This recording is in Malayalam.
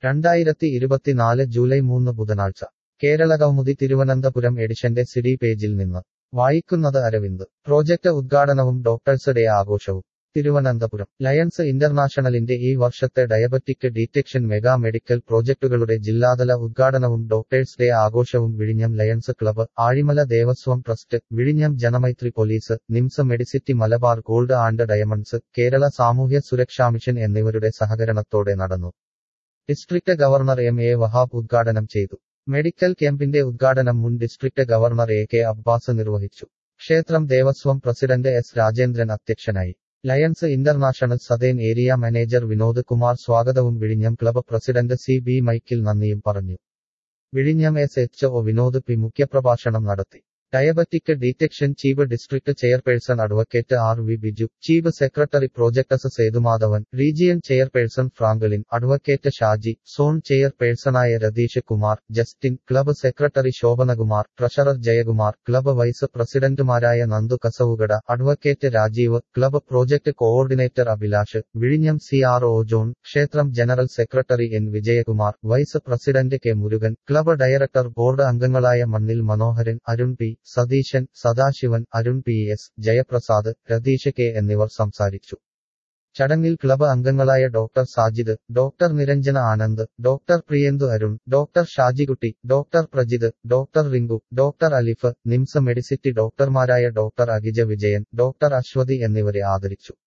രണ്ടായിരത്തി ഇരുപത്തിനാല് ജൂലൈ മൂന്ന് ബുധനാഴ്ച കേരളകൗമുദി തിരുവനന്തപുരം എഡിഷന്റെ സിഡി പേജിൽ നിന്ന് വായിക്കുന്നത് അരവിന്ദ് പ്രോജക്ട് ഉദ്ഘാടനവും ഡോക്ടേഴ്സ് ഡേ ആഘോഷവും തിരുവനന്തപുരം ലയൺസ് ഇന്റർനാഷണലിന്റെ ഈ വർഷത്തെ ഡയബറ്റിക് ഡീറ്റെക്ഷൻ മെഗാ മെഡിക്കൽ പ്രോജക്ടുകളുടെ ജില്ലാതല ഉദ്ഘാടനവും ഡോക്ടേഴ്സ് ഡേ ആഘോഷവും വിഴിഞ്ഞം lions club Azhimala Devaswom trust വിഴിഞ്ഞം Janamaithri police nymphs Medicity Malabar gold and diamonds Kerala സാമൂഹ്യ സുരക്ഷാ മിഷൻ എന്നിവരുടെ സഹകരണത്തോടെ നടന്നു district governor M A Wahab ഉദ്ഘാടനം ചെയ്തു മെഡിക്കൽ ക്യാമ്പിന്റെ ഉദ്ഘാടനം മുൻ district governor A K Abbas നിർവഹിച്ചു ക്ഷേത്രം ദേവസ്വം പ്രസിഡന്റ് എസ് രാജേന്ദ്രൻ അധ്യക്ഷനായി lions International southern area manager Vinod Kumar സ്വാഗതവും വിഴിഞ്ഞം ക്ലബ്ബ് പ്രസിഡന്റ് സി ബി മൈക്കിൽ നന്ദിയും പറഞ്ഞു വിഴിഞ്ഞം S H O Vinod P മുഖ്യപ്രഭാഷണം നടത്തി diabetic detection chief district chairperson advocate R V Biju chief secretary projects Sethumadhavan region chairperson Franklin advocate Shaji zone ചെയർപേഴ്സണായ Ratheesh Kumar Justin club secretary Shobhanakumar treasurer Jayakumar club vice പ്രസിഡന്റുമാരായ Nandu Kasavukada advocate Rajeev club project coordinator Abhilash വിഴിഞ്ഞം സി ആർ ഒ ജോൺ ക്ഷേത്രം general secretary N Vijayakumar vice president K Murugan club director board അംഗങ്ങളായ മണ്ണിൽ മനോഹരൻ Arun P Satheesan Sadasivan Arun P S Jayaprasad Ratheesh K എന്നിവർ സംസാരിച്ചു ചടങ്ങിൽ ക്ലബ് അംഗങ്ങളായ doctor Sajid doctor Niranjana Anand doctor Priyanthu Arun doctor Shajikutty doctor Prajith doctor Rinku doctor Alif NIMS Medicity ഡോക്ടർമാരായ ഡോക്ടർ അഖിജ വിജയൻ ഡോക്ടർ അശ്വതി എന്നിവരെ ആദരിച്ചു